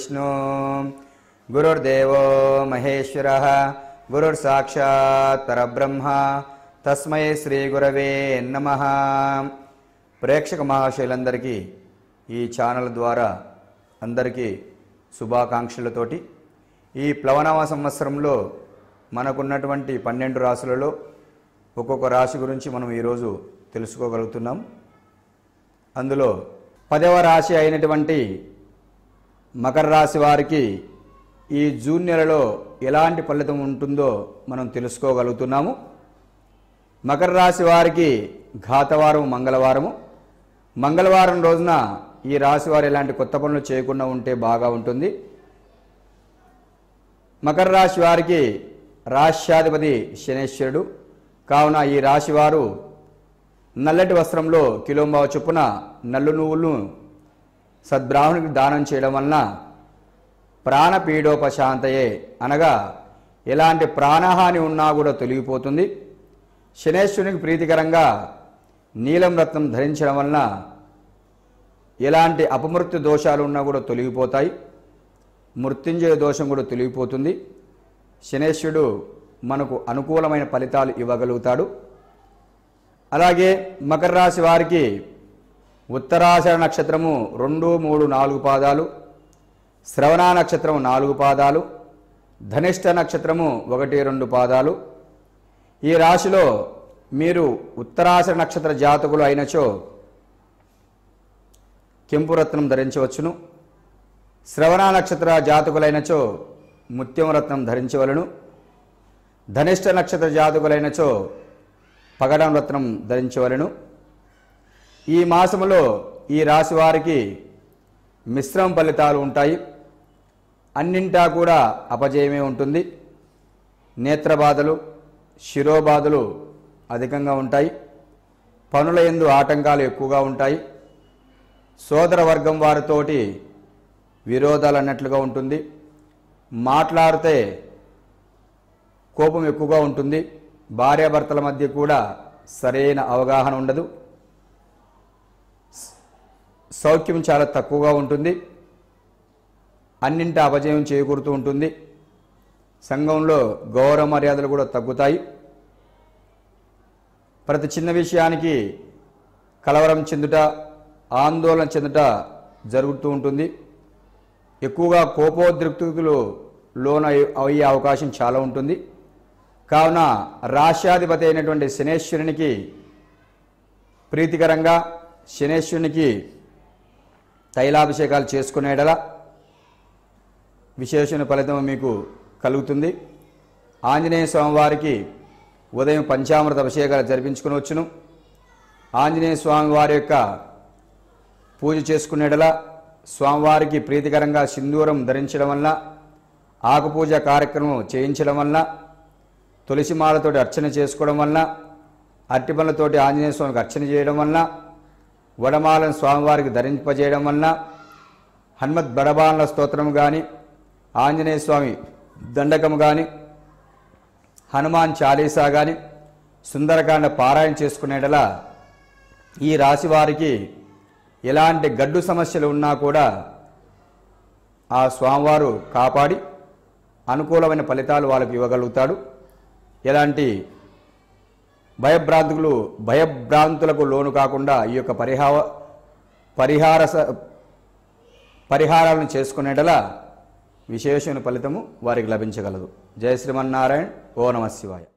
గురుర్విష్ణు గురుర్దేవో మహేశ్వర గురుర్సాక్షాత్ పరబ్రహ్మ తస్మై శ్రీ గురవే నమ ప్రేక్షక మహాశయులందరికీ ఈ ఛానల్ ద్వారా అందరికీ శుభాకాంక్షలతోటి ఈ ప్లవనామ సంవత్సరంలో మనకున్నటువంటి పన్నెండు రాసులలో ఒక్కొక్క రాశి గురించి మనం ఈరోజు తెలుసుకోగలుగుతున్నాం అందులో పదవ రాశి అయినటువంటి మకర రాశి వారికి ఈ జూన్ నెలలో ఎలాంటి ఫలితం ఉంటుందో మనం తెలుసుకోగలుగుతున్నాము మకర రాశి వారికి ఘాతవారం మంగళవారము మంగళవారం రోజున ఈ రాశి వారు ఎలాంటి కొత్త పనులు చేయకుండా ఉంటే బాగా ఉంటుంది మకర రాశి వారికి రాష్ట్రాధిపతి శనేశ్వరుడు కావున ఈ రాశి వారు నల్లటి వస్త్రంలో కిలోంబావ చొప్పున నల్లు నువ్వులను సద్బ్రాహ్మణునికి దానం చేయడం వలన ప్రాణపీడోపశాంతయే అనగా ఎలాంటి ప్రాణహాని ఉన్నా కూడా తొలగిపోతుంది శనేశ్వరునికి ప్రీతికరంగా నీలం రత్నం ధరించడం వలన ఎలాంటి అపమృత్యు దోషాలు ఉన్నా కూడా తొలగిపోతాయి మృత్యుంజయ దోషం కూడా తొలగిపోతుంది శనేశ్వరుడు మనకు అనుకూలమైన ఫలితాలు ఇవ్వగలుగుతాడు అలాగే మకర రాశి వారికి ఉత్తరాషాఢ నక్షత్రము రెండు మూడు నాలుగు పాదాలు శ్రవణ నక్షత్రము నాలుగు పాదాలు ధనిష్ట నక్షత్రము ఒకటి రెండు పాదాలు ఈ రాశిలో మీరు ఉత్తరాషాఢ నక్షత్ర జాతకులు అయినచో కెంపు రత్నం ధరించవచ్చును శ్రవణ నక్షత్ర జాతకులైనచో ముత్యం రత్నం ధరించవలను ధనిష్ట నక్షత్ర జాతకులైనచో పగడం రత్నం ధరించవలను ఈ మాసములో ఈ రాశి వారికి మిశ్రమ ఫలితాలు ఉంటాయి అన్నింటా కూడా అపజయమే ఉంటుంది నేత్రబాధలు శిరోబాధలు అధికంగా ఉంటాయి పనుల ఎందు ఆటంకాలు ఎక్కువగా ఉంటాయి సోదర వర్గం వారితోటి విరోధాలు అన్నట్లుగా ఉంటుంది మాట్లాడితే కోపం ఎక్కువగా ఉంటుంది భార్యాభర్తల మధ్య కూడా సరైన అవగాహన ఉండదు సౌఖ్యం చాలా తక్కువగా ఉంటుంది అన్నింటి అపజయం చేకూరుతూ ఉంటుంది సంఘంలో గౌరవ మర్యాదలు కూడా తగ్గుతాయి ప్రతి చిన్న విషయానికి కలవరం చెందుట ఆందోళన చెందుట జరుగుతూ ఉంటుంది ఎక్కువగా కోపోద్రిక్తులు లోన అయ్యే అవకాశం చాలా ఉంటుంది కావున రాష్ట్రాధిపతి అయినటువంటి శనేశ్వరునికి ప్రీతికరంగా శనేశ్వరునికి తైలాభిషేకాలు చేసుకునేడలా విశేషణ ఫలితం మీకు కలుగుతుంది ఆంజనేయ స్వామివారికి ఉదయం పంచామృత అభిషేకాలు జరిపించుకునవచ్చును ఆంజనేయ స్వామి వారి యొక్క పూజ చేసుకునేడలా స్వామివారికి ప్రీతికరంగా సింధూరం ధరించడం వలన ఆకుపూజ కార్యక్రమం చేయించడం వలన తులసిమాలతోటి అర్చన చేసుకోవడం వలన అరటిపళ్ళతోటి ఆంజనేయ స్వామికి అర్చన చేయడం వలన వడమాలను స్వామివారికి ధరింపజేయడం వలన హనుమత్ బడబాల స్తోత్రం కానీ ఆంజనేయ స్వామి దండకం కానీ హనుమాన్ చాలీసా కానీ సుందరకాండ పారాయణ చేసుకునేటలా ఈ రాశి వారికి ఎలాంటి గడ్డు సమస్యలు ఉన్నా కూడా ఆ స్వామివారు కాపాడి అనుకూలమైన ఫలితాలు వాళ్ళకి ఇవ్వగలుగుతాడు ఎలాంటి భయభ్రాంతులు భయభ్రాంతులకు లోను కాకుండా ఈ యొక్క పరిహార పరిహార స- పరిహారాలను చేసుకునేటలా విశేషమైన ఫలితము వారికి లభించగలదు జయ శ్రీమన్నారాయణ ఓ నమ శివాయ